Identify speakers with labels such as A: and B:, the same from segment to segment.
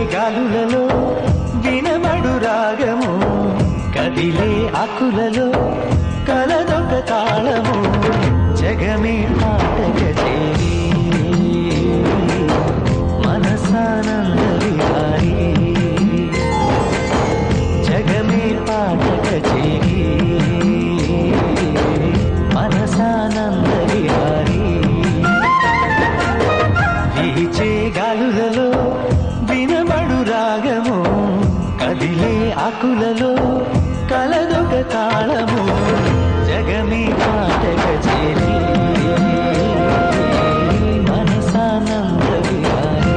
A: గాలులలో వినబడు రాగము కదిలే ఆకులలో కలదొక తాళము జగమే పాటక చేరి మనసానంద విహారీ జగమే పాటక చేరి మనసానంద విహారీ వీచే గాలులలో వినబడు రాగము కదిలే ఆకులలో కలదొక తాళము జగమే పాటక చేరి మనసానంద విహారీ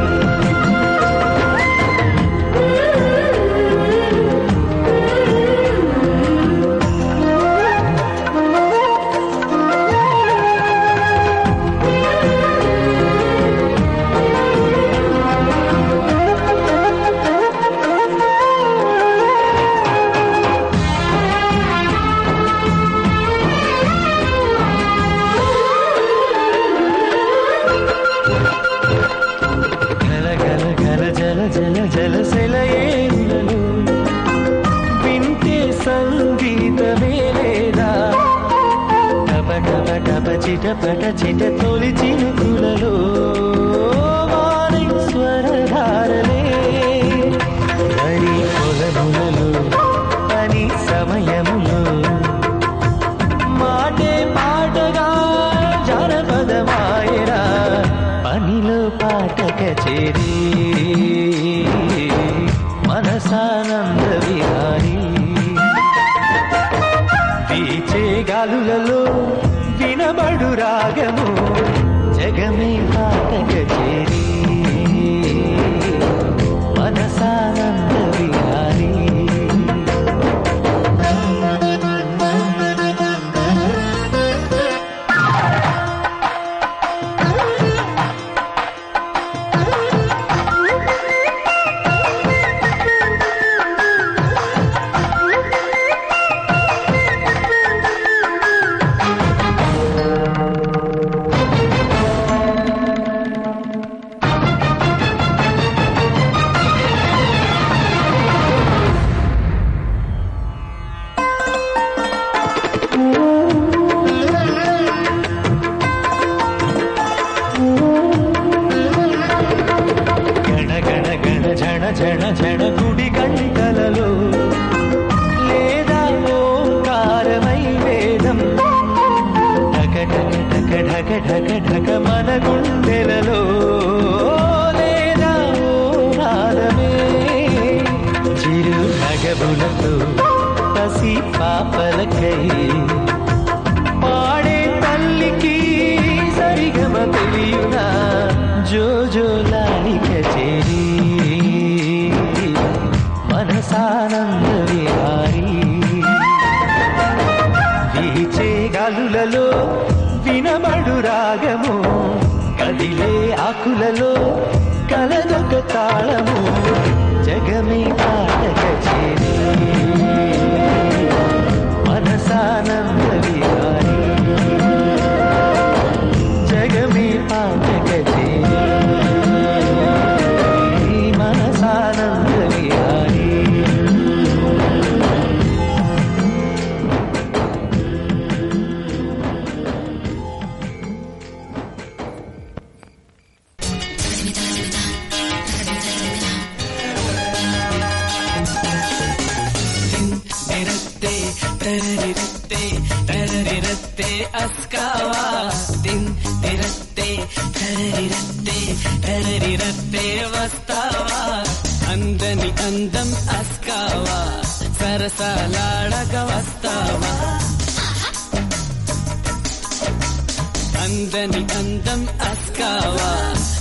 A: గల గల గల జల జల జల సెలయేళ్ళలు వింటే సంగీతమే లేదా టప టప టప చిట పట చిట తొలి చినుకులలో వారి స్వరధారలే హరి పొలములలో పని సమయములో మాటే పాటగా జనపదమాయరా పనిలో పాటక చేరి మనసానంద విహారీ వీచే గాలులలో వినబడు రాగము జగమే పాటక చేరి మనసానంద విహారీ గణ గణ గణ జణ జణ జణ గుడి గంటలలో లేదా ఓంకారమై వేదం ఢక ఢక ఢక ఢక ఢక ఢక మన గుండెలలో లేదా ఓ నాదమే చిరు నగబులతో పసి పాపలకై పాడే తల్లికి సరిగమ తెలియునా జో జో లాలిక చేరి మనసానంద విహారీ వీచే గాలులలో వినబడు రాగము కదిలే ఆకులలో కలదొక తాళము జగమే పాటక చేరి మనసానంద విహారీ జగమే పాటక చేరి మనసానంద విహారీ
B: తిరత్తే తరరిరత్తే తరరిరత్తే అస్కావా తిన్ తిరత్తే తరరిరత్తే తరరిరత్తే వస్తావా అందని అందం అస్కావా సరసాలాడక వస్తావా అందని అందం అస్కావా